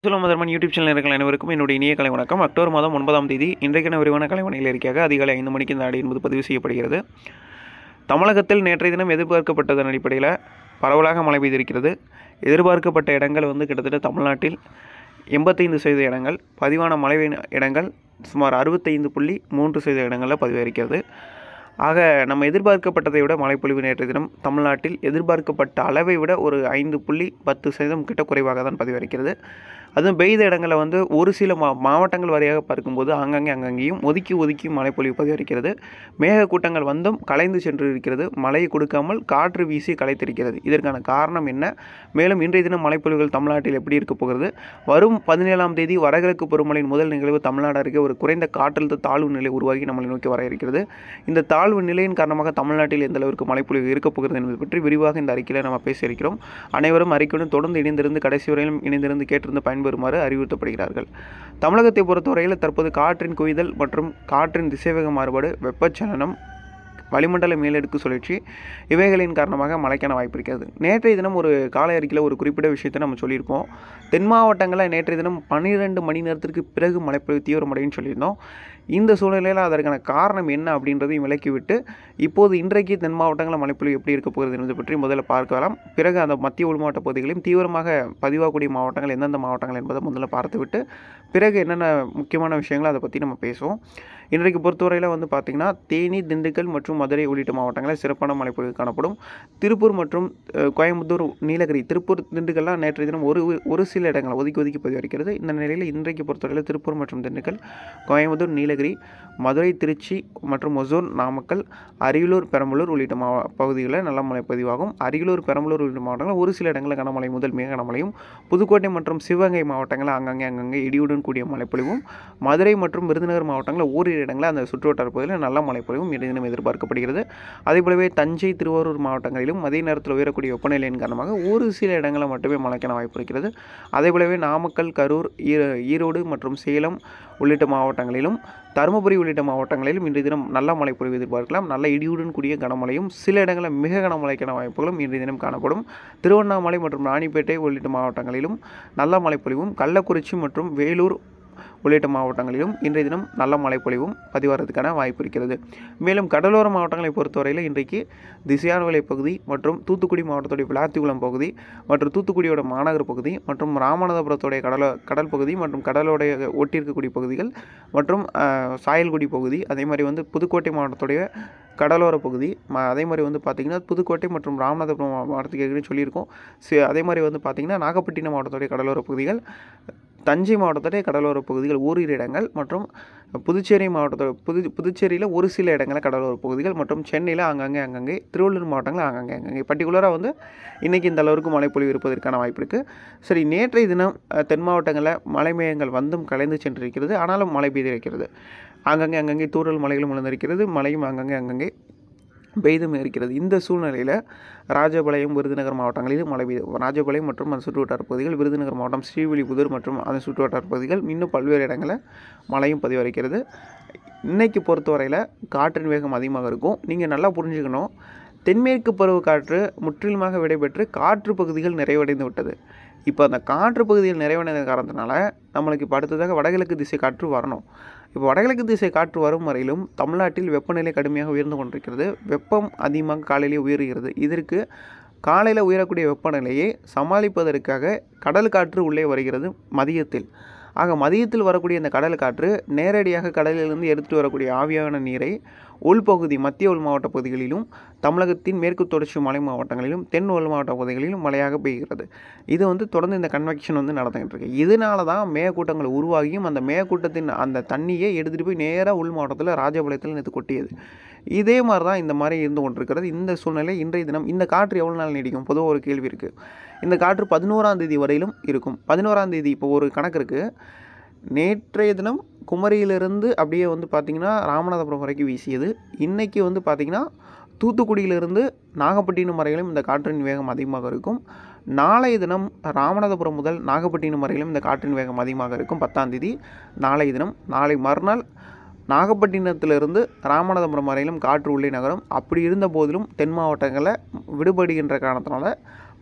சுலம் மதர்மன் YouTube channel இருக்கிற அனைவருக்கும் என்னுடைய இனிய கலை வணக்கம் அக்டோபர் மாதம் ஒன்பதாம் தேதி இன்றைக்கான விரிவான கலைவணியில் இருக்காக அதிகாலை ஐந்து மணிக்கு இந்த ஆடி என்பது பதிவு செய்யப்படுகிறது தமிழகத்தில் நேற்றைய தினம் எதிர்பார்க்கப்பட்டதன் அடிப்படையில் பரவலாக மழை பெய்திருக்கிறது எதிர்பார்க்கப்பட்ட இடங்கள் வந்து கிட்டத்தட்ட தமிழ்நாட்டில் எண்பத்தைந்து சதவீத இடங்கள் பதிவான மழை பெய்யும் இடங்கள் சுமார் அறுபத்தைந்து புள்ளி மூன்று சதவீத இடங்களில் பதிவாயிருக்கிறது ஆக நம்ம எதிர்பார்க்கப்பட்டதை விட மழைப்பொழிவு நேற்றைய தினம் தமிழ்நாட்டில் எதிர்பார்க்கப்பட்ட அளவை விட ஒரு ஐந்து புள்ளி பத்து சதவீதம் கிட்ட குறைவாக தான் பதிவளிக்கிறது அதுவும் பெய்த இடங்களில் வந்து ஒரு சில மா மாவட்டங்கள் வாரியாக பார்க்கும்போது ஆங்காங்கே அங்கங்கேயும் ஒதுக்கி ஒதுக்கி மழைப்பொழிவு பதிவளிக்கிறது மேகக்கூட்டங்கள் வந்தும் கலைந்து சென்று இருக்கிறது மழையை கொடுக்காமல் காற்று வீசி கலைத்திருக்கிறது இதற்கான காரணம் என்ன மேலும் இன்றைய தினம் மழைப்பொழிவுகள் தமிழ்நாட்டில் எப்படி இருக்க போகிறது வரும் பதினேழாம் தேதி வடகிழக்கு பருவமழையின் முதல் நிகழ்வு தமிழ்நாடு அருகே ஒரு குறைந்த காற்றழுத்த தாழ்வு நிலை உருவாகி நம்மளை நோக்கி வர இருக்கிறது இந்த தாழ்வு நிலையின் காரணமாக தமிழ்நாட்டில் எந்த அளவிற்கு மழைப்பொழிவு இருக்கப் போகிறது என்பது பற்றி விரிவாக இந்த அறிக்கையில் நம்ம பேசியிருக்கிறோம் அனைவரும் அறிக்கையுடன் தொடர்ந்து இணைந்திருந்து கடைசி வரையிலும் இணைந்திருந்து கேட்டிருந்து பயன்பெறுமாறு அறிவுறுத்தப்படுகிறார்கள் தமிழகத்தை பொறுத்தவரையில் தற்போது காற்றின் குவிதல் மற்றும் காற்றின் திசைவேக மாறுபாடு வெப்பச்சலனம் வளிமண்டல மேலடுக்கு சுழற்சி இவைகளின் காரணமாக மழைக்கான வாய்ப்பு இருக்கிறது நேற்றைய தினம் ஒரு காலை அறிக்கையில் ஒரு குறிப்பிட்ட விஷயத்தை நம்ம சொல்லியிருப்போம் தென் மாவட்டங்களில் நேற்றைய தினம் பன்னிரெண்டு மணி நேரத்திற்கு பிறகு மழைப்பொழிவு தீவிரமடைன்னு சொல்லியிருந்தோம் இந்த சூழ்நிலையில் அதற்கான காரணம் என்ன அப்படின்றதையும் விலக்கிவிட்டு இப்போது இன்றைக்கு தென் மாவட்டங்களில் மழைப்பொழிவு எப்படி இருக்க போகிறது என்பது பற்றி முதல்ல பார்க்கலாம் பிறகு அந்த மத்திய உள் மாவட்ட பகுதிகளையும் தீவிரமாக பதிவாகக்கூடிய மாவட்டங்கள் எந்தெந்த மாவட்டங்கள் என்பதை முதல்ல பார்த்துவிட்டு பிறகு என்னென்ன முக்கியமான விஷயங்களோ அதை பற்றி நம்ம பேசுவோம் இன்றைக்கு பொறுத்தவரையில் வந்து பார்த்திங்கன்னா தேனி திண்டுக்கல் மற்றும் மதுரை உள்ளிட்ட மாவட்டங்களில் சிறப்பான மழைப்பொழிவு காணப்படும் திருப்பூர் மற்றும் அஹ், கோயம்புத்தூர் நீலகிரி திருப்பூர் திண்டுக்கல்லாம் நேற்றைய தினம் ஒரு ஒரு சில இடங்கள் ஒதுக்கி ஒதுக்கி பதிவளிக்கிறது இந்த நிலையில் இன்றைக்கு பொறுத்தவரையில் திருப்பூர் மற்றும் திண்டுக்கல் கோயம்புத்தூர் நீலகிரி மதுரை திருச்சி மற்றும் ஒசூர் நாமக்கல் அரியலூர் பெரம்பலூர் உள்ளிட்ட மாவ பகுதிகளில் நல்ல மழை பதிவாகும் அரியலூர் பெரம்பலூர் உள்ளிட்ட மாவட்டங்களில் ஒரு சில இடங்களில் கனமழை முதல் மிக கனமழையும் புதுக்கோட்டை மற்றும் சிவகங்கை மாவட்டங்களில் அங்கங்கே அங்கங்கே இடியுடன் கூடிய மழைப்பொழிவும் மதுரை மற்றும் விருதுநகர் மாவட்டங்களில் ஓரிரு இடங்களில் அந்த சுற்றுவட்டார பகுதியில் நல்ல மழைப்பொழிவும் இன்றைய தினம் எதிர்பார்க்கப்படுகிறது அதே போலவே தஞ்சை திருவாரூர் மாவட்டங்களிலும் அதே நேரத்தில் உயரக்கூடிய வெப்பநிலையின் காரணமாக ஒரு சில இடங்களில் மட்டுமே மழைக்கான வாய்ப்பு இருக்கிறது அதே போலவே நாமக்கல் கரூர் ஈர- ஈரோடு மற்றும் சேலம் உள்ளிட்ட மாவட்டங்களிலும் தருமபுரி உள்ளிட்ட மாவட்டங்களிலும் இன்றைய தினம் நல்ல மழை பொழிவு எதிர்பார்க்கலாம் நல்ல இடியுடன் கூடிய கனமழையும் சில இடங்களில் மிக கனமழைக்கான வாய்ப்புகளும் இன்றைய தினம் காணப்படும் திருவண்ணாமலை மற்றும் ராணிப்பேட்டை உள்ளிட்ட மாவட்டங்களிலும் நல்ல மழைப்பொழிவும் கள்ளக்குறிச்சி மற்றும் வேலூர் உள்ளிட்ட மாவட்டங்களிலும் இன்றைய தினம் நல்ல மழைப்பொழிவும் பதிவாகிறதுக்கான வாய்ப்பு இருக்கிறது மேலும் கடலோர மாவட்டங்களை பொறுத்தவரையில் இன்றைக்கு திசையார்வலை பகுதி மற்றும் தூத்துக்குடி மாவட்டத்துடைய விளாத்திக்குளம் பகுதி மற்றும் தூத்துக்குடியோட மாநகர் பகுதி மற்றும் ராமநாதபுரத்துடைய கடல கடல் பகுதி மற்றும் கடலோடைய ஒட்டி இருக்கக்கூடிய பகுதிகள் மற்றும் அஹ், சாயல்குடி பகுதி அதே மாதிரி வந்து புதுக்கோட்டை மாவட்டத்துடைய கடலோர பகுதி ம அதே மாதிரி வந்து பார்த்திங்கன்னா புதுக்கோட்டை மற்றும் ராமநாதபுரம் மா- மாவட்டத்துக்கு ஏற்கனவே சொல்லியிருக்கோம் சி அதே மாதிரி வந்து பார்த்திங்கன்னா நாகப்பட்டினம் மாவட்டத்துடைய கடலோர பகுதிகள் தஞ்சை மாவட்டத்துடைய கடலோர பகுதிகள் ஓரிரு இடங்கள் மற்றும் புதுச்சேரி மாவட்டத்தோட புது புதுச்சேரியில் ஒரு சில இடங்களில் கடலோர பகுதிகள் மற்றும் சென்னையில் அங்கங்கே அங்கங்கே திருவள்ளூர் மாவட்டங்கள் அங்கங்கே அங்கங்கே பர்டிகுலராக வந்து இன்றைக்கி இந்த அளவுக்கு மழைப்பொழிவு இருப்பதற்கான வாய்ப்பு இருக்குது சரி நேற்றைய தினம் அஹ், தென் மாவட்டங்களில் மழை மேகங்கள் வந்தும் கலைந்து சென்றிருக்கிறது ஆனாலும் மழை பெய்திருக்கிறது அங்கங்கே அங்கங்கே தூறல் மலைகளும் விழுந்திருக்கிறது மழையும் அங்கங்கே அங்கங்கே பெய்தும் இருக்கிறது இந்த சூழ்நிலையில் ராஜபாளையம் விருதுநகர் மாவட்டங்களிலும் மழை பெய்து ராஜபாளையம் மற்றும் அதன் சுற்றுவட்டார பகுதிகள் விருதுநகர் மாவட்டம் ஸ்ரீவில்லிபுதூர் மற்றும் அதன் சுற்றுவட்டார பகுதிகள் இன்னும் பல்வேறு இடங்களில் மழையும் பதிவளிக்கிறது இன்னைக்கு பொறுத்தவரையில் காற்றின் வேகம் அதிகமாக இருக்கும் நீங்கள் நல்லா புரிஞ்சுக்கணும் தென்மேற்கு பருவக்காற்று முற்றிலுமாக விடைபெற்று காற்று பகுதிகள் நிறைவடைந்து விட்டது இப்போ அந்த காற்று பகுதிகள் நிறைவடைந்த காரணத்தினால நம்மளுக்கு இப்போ அடுத்ததாக வடகிழக்கு திசை காற்று வரணும் இப்போ வடகிழக்கு திசை காற்று வரும் வரையிலும் தமிழ்நாட்டில் வெப்பநிலை கடுமையாக உயர்ந்து கொண்டிருக்கிறது வெப்பம் அதிகமாக காலையிலே உயர்கிறது இதற்கு காலையில் உயரக்கூடிய வெப்பநிலையை சமாளிப்பதற்காக கடல் காற்று உள்ளே வருகிறது மதியத்தில் ஆக மதியத்தில் வரக்கூடிய இந்த கடல் காற்று நேரடியாக கடலிலிருந்து எடுத்துட்டு வரக்கூடிய ஆவியான நீரை உள்பகுதி மத்திய உள் மாவட்ட பகுதிகளிலும் தமிழகத்தின் மேற்கு தொடர்ச்சி மலை மாவட்டங்களிலும் தென் உள் மாவட்ட பகுதிகளிலும் மழையாக பெய்கிறது இது வந்து தொடர்ந்து இந்த கன்வெக்ஷன் வந்து நடந்துகிட்டு இருக்கு இதனால தான் மேகக்கூட்டங்கள் உருவாகியும் அந்த மேகக்கூட்டத்தின் அந்த தண்ணியை எடுத்துகிட்டு போய் நேராக உள் மாவட்டத்தில் ராஜபாளையத்தில் நேற்று கொட்டியது இதே மாதிரி தான் இந்த மாதிரி இருந்து கொண்டிருக்கிறது இந்த சூழ்நிலை இன்றைய தினம் இந்த காற்று எவ்வளோ நாள் நீடிக்கும் பொதுவாக ஒரு கேள்வி இருக்குது இந்த காற்று பதினோராம் தேதி வரையிலும் இருக்கும் பதினோராம் தேதி இப்போ ஒரு கணக்கு இருக்குது நேற்றைய தினம் குமரியிலிருந்து அப்படியே வந்து பார்த்திங்கன்னா ராமநாதபுரம் வரைக்கும் வீசியது இன்றைக்கி வந்து பார்த்திங்கன்னா தூத்துக்குடியிலிருந்து நாகப்பட்டினம் வரையிலும் இந்த காற்றின் வேகம் அதிகமாக இருக்கும் நாளைய தினம் ராமநாதபுரம் முதல் நாகப்பட்டினம் வரையிலும் இந்த காற்றின் வேகம் அதிகமாக இருக்கும் பத்தாம் தேதி நாளைய தினம் நாளை மறுநாள் நாகப்பட்டினத்திலிருந்து ராமநாதபுரம் வரையிலும் காற்று உள்ளே நகரும் அப்படி இருந்த போதிலும் தென் மாவட்டங்களில் விடுபடுகின்ற காரணத்தினால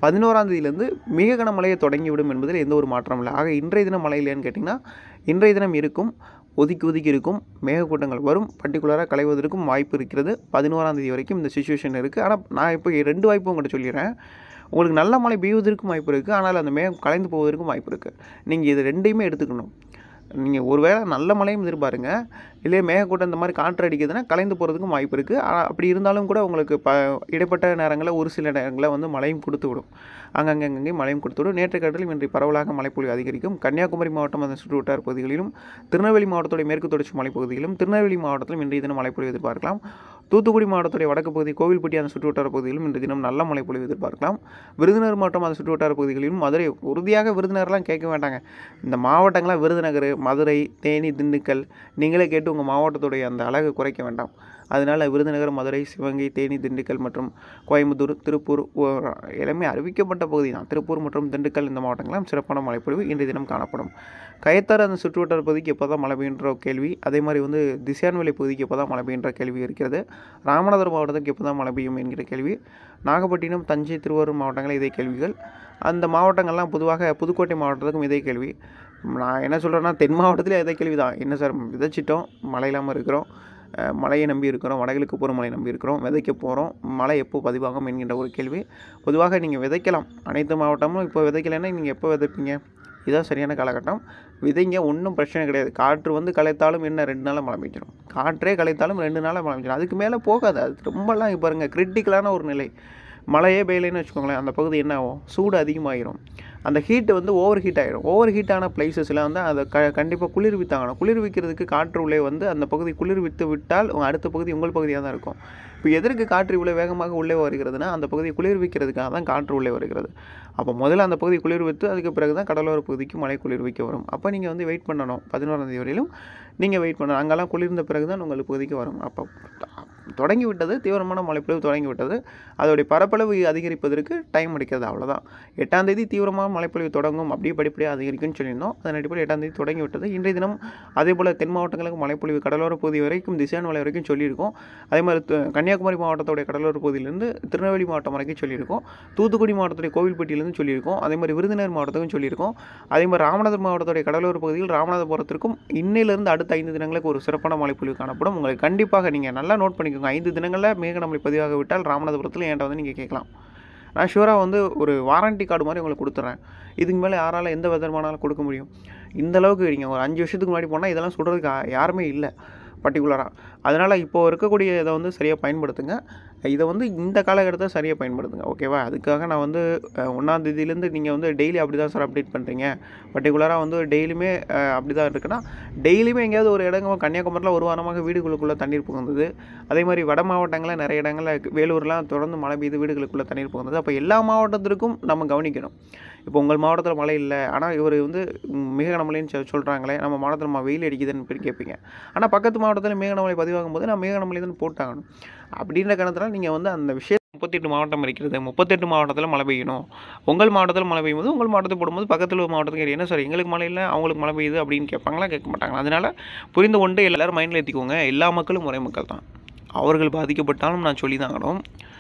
பதினோராம் தேதியிலேருந்து மிக கனமழையை தொடங்கிவிடும் என்பதில் எந்த ஒரு மாற்றம் இல்லை ஆக இன்றைய தினம் மழை இல்லையான்னு கேட்டிங்கன்னா இன்றைய தினம் இருக்கும் ஒதுக்கி ஒதுக்கி இருக்கும் மேகக்கூட்டங்கள் வரும் பர்டிகுலராக களைவதற்கும் வாய்ப்பு இருக்கிறது பதினோராம் தேதி வரைக்கும் இந்த சுச்சுவேஷன் இருக்குது ஆனால் நான் இப்போ ரெண்டு வாய்ப்பு உங்கள்கிட்ட சொல்லிடுறேன் உங்களுக்கு நல்ல மழை பெய்வதற்கும் வாய்ப்பு இருக்குது ஆனால் அந்த மேகம் கலைந்து போவதற்கும் வாய்ப்பு இருக்குது நீங்கள் இது ரெண்டையுமே எடுத்துக்கணும் நீங்கள் ஒருவேளை நல்ல மழையும் எதிர்பாருங்க இல்லை மேகக்கூட்டம் இந்த மாதிரி காற்று அடிக்குதுன்னா கலைந்து போகிறதுக்கும் வாய்ப்பு இருக்குது ஆனால் அப்படி இருந்தாலும் கூட உங்களுக்கு ப இடைப்பட்ட நேரங்களில் ஒரு சில நேரங்களில் வந்து மழையும் கொடுத்து விடும் அங்கங்கே அங்கங்கே மழையும் கொடுத்து விடும் நேற்று காட்டிலும் இன்று பரவலாக மழைப்பொழிவு அதிகரிக்கும் கன்னியாகுமரி மாவட்டம் அதன் சுற்றுவட்டார பகுதிகளிலும் திருநெல்வேலி மாவட்டத்துடைய மேற்கு தொடர்ச்சி மலைப்பகுதிகளிலும் திருநெல்வேலி மாவட்டத்திலும் இன்றைய தினம் மழைப்பொழிவு எதிர்பார்க்கலாம் தூத்துக்குடி மாவட்டத்துடைய வடக்கு பகுதி கோவில்பட்டி அந்த சுற்றுவட்டார பகுதிகளிலும் இன்றைய தினம் நல்ல மழைப்பொழிவு எதிர்பார்க்கலாம் விருதுநகர் மாவட்டம் அந்த சுற்றுவட்டார பகுதிகளிலும் மதுரை உறுதியாக விருதுநகர்லாம் கேட்க வேண்டாங்க இந்த மாவட்டங்களாக விருதுநகர் மதுரை தேனி திண்டுக்கல் நீங்களே கேட்டு உங்கள் மாவட்டத்துடைய அந்த அழகு குறைக்க வேண்டாம் அதனால் விருதுநகர் மதுரை சிவகங்கை தேனி திண்டுக்கல் மற்றும் கோயம்புத்தூர் திருப்பூர் ஓ- எல்லாமே அறிவிக்கப்பட்ட பகுதி தான் திருப்பூர் மற்றும் திண்டுக்கல் இந்த மாவட்டங்களாம் சிறப்பான மழைப்பொழிவு இன்றைய தினம் காணப்படும் கயத்தார் அந்த சுற்றுவட்டார பகுதிக்கு எப்போ தான் மழை பெய்யுன்ற கேள்வி அதே மாதிரி வந்து திசையான்வெளி பகுதிக்கு எப்போ தான் மழை பெய்யுன்ற கேள்வி இருக்கிறது ராமநாதபுரம் மாவட்டத்துக்கு எப்போ தான் மழை பெய்யும் என்கிற கேள்வி நாகப்பட்டினம் தஞ்சை திருவாரூர் மாவட்டங்கள் இதே கேள்விகள் அந்த மாவட்டங்கள்லாம் பொதுவாக புதுக்கோட்டை மாவட்டத்துக்கும் இதே கேள்வி நான் என்ன சொல்கிறேன்னா தென் மாவட்டத்திலே இதே கேள்வி தான் என்ன சார் விதைச்சிட்டோம் மழை இல்லாமல் இருக்கிறோம் அஹ் மழையை நம்பி இருக்கிறோம் வடகிழக்கு போகிற மழையை நம்பி இருக்கிறோம் விதைக்க போகிறோம் மழை எப்போ பதிவாகும் என்கின்ற ஒரு கேள்வி பொதுவாக நீங்கள் விதைக்கலாம் அனைத்து மாவட்டமும் இப்போ விதைக்கலைன்னா நீங்கள் எப்போ விதைப்பீங்க இதுதான் சரியான காலகட்டம் விதைங்க ஒன்றும் பிரச்சனை கிடையாது காற்று வந்து கலைத்தாலும் என்ன ரெண்டு நாளாக மழை பெஞ்சிடும் காற்றே கலைத்தாலும் ரெண்டு நாளாக மழை பெஞ்சிடும் அதுக்கு மேலே போகாது அது ரொம்பலாம் இப்போ பாருங்க கிரிட்டிக்கலான ஒரு நிலை மழையே பெய்யலைன்னு வச்சுக்கோங்களேன் அந்த பகுதி என்ன ஆகும் சூடு அதிகமாகிரும் அந்த ஹீட்டு வந்து ஓவர் ஹீட் ஆகிடும் ஓவர் ஹீட்டான பிளேசஸில் வந்து அதை க கண்டிப்பாக குளிர்வித்தாகணும் குளிர்விக்கிறதுக்கு காற்று உள்ளே வந்து அந்த பகுதி குளிர்வித்து விட்டால் உங்க அடுத்த பகுதி உங்கள் பகுதியாக தான் இருக்கும் இப்போ எதற்கு காற்று இவ்வளோ வேகமாக உள்ளே வருகிறதுனா அந்த பகுதியை குளிர்விக்கிறதுக்காக தான் காற்று உள்ளே வருகிறது அப்போ முதல்ல அந்த பகுதி குளிர்வித்து அதுக்கு பிறகு தான் கடலோர பகுதிக்கு மழை குளிர்விக்க வரும் அப்போ நீங்கள் வந்து வெயிட் பண்ணணும் பதினோராம் தேதி வரையிலும் நீங்கள் வெயிட் பண்ணணும் அங்கெல்லாம் குளிர்ந்த பிறகு தான் உங்கள் பகுதிக்கு வரும் அப்போ தொடங்கி விட்டது தீவிரமான மழைப்பொழிவு தொடங்கி விட்டது அதோடைய பரப்பளவு அதிகரிப்பதற்கு டைம் எடுக்கிறது அவ்வளோதான் எட்டாம் தேதி தீவிரமாக மழைப்பொழிவு தொடங்கும் அப்படியே படிப்படியாக அதிகரிக்கும்னு சொல்லியிருந்தோம் அதன் அடிப்படையில் எட்டாம் தேதி தொடங்கி விட்டது இன்றைய தினம் அதே போல் தென் மாவட்டங்களுக்கு மழைப்பொழிவு கடலோர பகுதி வரைக்கும் திசையான் மலை வரைக்கும் சொல்லியிருக்கோம் அதே மாதிரி து- கன்னியாகுமரி மாவட்டத்துடைய கடலோர பகுதியிலேருந்து திருநெல்வேலி மாவட்டம் வரைக்கும் சொல்லியிருக்கோம் தூத்துக்குடி மாவட்டத்துடைய கோவில்பட்டியிலேருந்து சொல்லியிருக்கோம் அதே மாதிரி விருதுநகர் மாவட்டத்துக்கும் சொல்லியிருக்கோம் அதே மாதிரி ராமநாதபுரம் மாவட்டத்துடைய கடலோர பகுதியில் ராமநாதபுரத்திற்கும் இன்னிலிருந்து அடுத்த ஐந்து தினங்களுக்கு ஒரு சிறப்பான மழைப்பொழிவு காணப்படும் உங்களுக்கு கண்டிப்பாக நீங்கள் நல்லா நோட் பண்ணிக்கோங்க ஐந்து தினங்களில் மேகமலை பதிவாக விட்டால் ராமநாதபுரத்தில் என்கிட்ட வந்து நீங்கள் கேட்கலாம் நான் ஷூராக வந்து ஒரு வாரண்டி கார்டு மாதிரி உங்களுக்கு கொடுத்துட்றேன் இதுக்கு மேலே யாரால் எந்த விதமானாலும் கொடுக்க முடியும் இந்த அளவுக்கு நீங்கள் ஒரு அஞ்சு வருஷத்துக்கு முன்னாடி போனால் இதெல்லாம் சொல்கிறதுக்கு யா- யாருமே இல்லை பர்டிகுலராக அதனால் இப்போது இருக்கக்கூடிய இதை வந்து சரியாக பயன்படுத்துங்க இதை வந்து இந்த காலகட்டத்தை சரியாக பயன்படுத்துங்க ஓகேவா அதுக்காக நான் வந்து ஒன்றாம் தேதியிலேருந்து நீங்கள் வந்து டெய்லி அப்படி தான் சார் அப்டேட் பண்ணுறீங்க பர்டிகுலராக வந்து டெய்லியுமே அப்படி தான் இருக்குன்னா டெய்லியுமே எங்கேயாவது ஒரு இடங்க கன்னியாகுமரியில் ஒரு வாரமாக வீடுகளுக்குள்ளே தண்ணீர் புகுந்தது அதே மாதிரி வட மாவட்டங்களில் நிறைய இடங்களில் வேலூர்லாம் தொடர்ந்து மழை பெய்து வீடுகளுக்குள்ளே தண்ணீர் புகுந்தது அப்போ எல்லா மாவட்டத்திற்கும் நம்ம கவனிக்கணும் இப்போ உங்கள் மாவட்டத்தில் மழை இல்லை ஆனால் இவர் வந்து ம், மிக கனமழைன்னு சொல் சொல்கிறாங்களே நம்ம மாவட்டத்தில் ம- வெயில் அடிக்குதுன்னு போய் கேட்பீங்க ஆனால் பக்கத்து மாவட்டத்தில் மிக கனமழை பதிவாகும் போது நான் மிக கனமழை தான் போட்டாகணும் அப்படின்ற காரணத்தினால் நீங்கள் வந்து அந்த விஷயம் முப்பத்தெட்டு மாவட்டம் இருக்கிறது முப்பத்தெட்டு மாவட்டத்தில் மழை பெய்யணும் உங்கள் மாவட்டத்தில் மழை பெய்யும் போது உங்கள் மாவட்டத்தில் போடும்போது பக்கத்தில் உள்ள மாவட்டத்துக்கு என்ன சார் எங்களுக்கு மழை இல்லை அவங்களுக்கு மழை பெய்யுது அப்படின்னு கேட்பாங்களா கேட்க மாட்டாங்க அதனால் புரிந்து கொண்டு எல்லாரும் மைண்டில் ஏற்றிக்கோங்க எல்லா மக்களும் ஒரே மக்கள் தான் அவர்கள் பாதிக்கப்பட்டாலும் நான் சொல்லி தாங்கணும்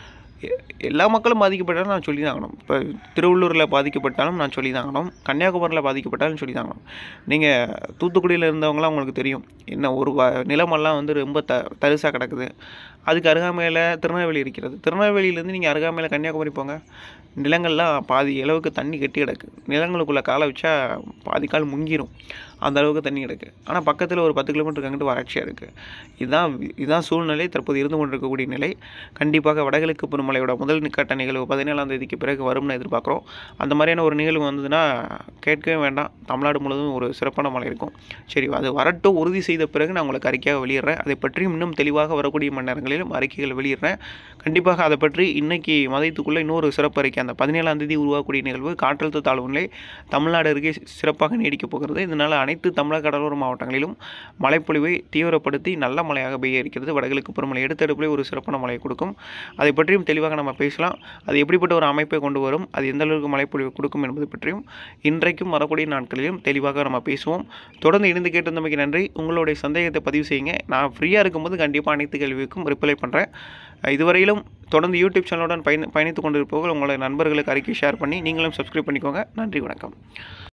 எ- எல்லா மக்களும் பாதிக்கப்பட்டாலும் நான் சொல்லி தாங்கணும் இப்போ திருவள்ளூரில் பாதிக்கப்பட்டாலும் நான் சொல்லி தாங்கணும் கன்னியாகுமரியில் பாதிக்கப்பட்டாலும் சொல்லி தாங்கணும் நீங்கள் தூத்துக்குடியில் இருந்தவங்களாம் உங்களுக்கு தெரியும் என்ன ஒரு வ நிலமெல்லாம் வந்து ரொம்ப த தரிசாக கிடக்குது அதுக்கு அருகாமையில் திருநெல்வேலி இருக்கிறது திருநெல்வேலியிலேருந்து நீங்கள் அருகாமையில் கன்னியாகுமரி போங்க நிலங்கள்லாம் பாதி அளவுக்கு தண்ணி கெட்டி கிடக்கு நிலங்களுக்குள்ளே காலை வச்சா பாதி கால் முங்கிரும் அந்த அளவுக்கு தண்ணி கிடக்கு ஆனால் பக்கத்தில் ஒரு பத்து கிலோமீட்டருக்கு அங்கிட்டு வறட்சியாக இருக்குது இதுதான் வி- இதுதான் சூழ்நிலை தற்போது இருந்து கொண்டிருக்கக்கூடிய நிலை கண்டிப்பாக வடகிழக்கு பருவமழையோட முதல் கட்ட நிகழ்வு பதினேழாம் தேதிக்கு பிறகு வரும்னு எதிர்பார்க்குறோம் அந்த மாதிரியான ஒரு நிகழ்வு வந்ததுன்னா கேட்கவே வேண்டாம் தமிழ்நாடு முழுவதும் ஒரு சிறப்பான மழை இருக்கும் சரி அது வரட்டும் உறுதி செய்த பிறகு நான் உங்களுக்கு அறிக்கையாக வெளியிடுறேன் அதை பற்றி இன்னும் தெளிவாக வரக்கூடிய மணி நேரங்களிலும் அறிக்கைகள் வெளியிடுறேன் கண்டிப்பாக அதை பற்றி இன்னைக்கு மதியத்துக்குள்ளே இன்னொரு சிறப்பு அறிக்கை அந்த பதினேழாம் தேதி உருவாகக்கூடிய நிகழ்வு காற்றழுத்த தாழ்வு நிலை தமிழ்நாடு அருகே சிறப்பாக நீடிக்கப் போகிறது இதனால் அனைத்து தமிழக கடலோர மாவட்டங்களிலும் மழைப்பொழிவை தீவிரப்படுத்தி நல்ல மழையாக பெய்ய இருக்கிறது வடகிழக்கு பருவமழை எடுத்தடுப்பிலே ஒரு சிறப்பான மழையை கொடுக்கும் அதை பற்றியும் தெளிவாக நம்ம பேசலாம் அது எப்படிப்பட்ட ஒரு அமைப்பை கொண்டு வரும் அது எந்த அளவுக்கு மழைப்பொழிவு கொடுக்கும் என்பது பற்றியும் இன்றைக்கும் வரக்கூடிய நாட்களிலும் தெளிவாக நம்ம பேசுவோம் தொடர்ந்து இணைந்து கேட்டிருந்தமைக்கு நன்றி உங்களுடைய சந்தேகத்தை பதிவு செய்யுங்க நான் ஃப்ரீயாக இருக்கும்போது கண்டிப்பாக அனைத்து கேள்விக்கும் ரிப்ளை ரிப்ளை பண்ணுறேன் இதுவரையிலும் தொடர்ந்து யூடியூப் சேனலுடன் பயணி பயணித்து கொண்டிருப்பவர்கள் உங்களுடைய நண்பர்களுக்கு அறிக்கை ஷேர் பண்ணி நீங்களும் சப்ஸ்கிரைப் பண்ணிக்கோங்க நன்றி வணக்கம்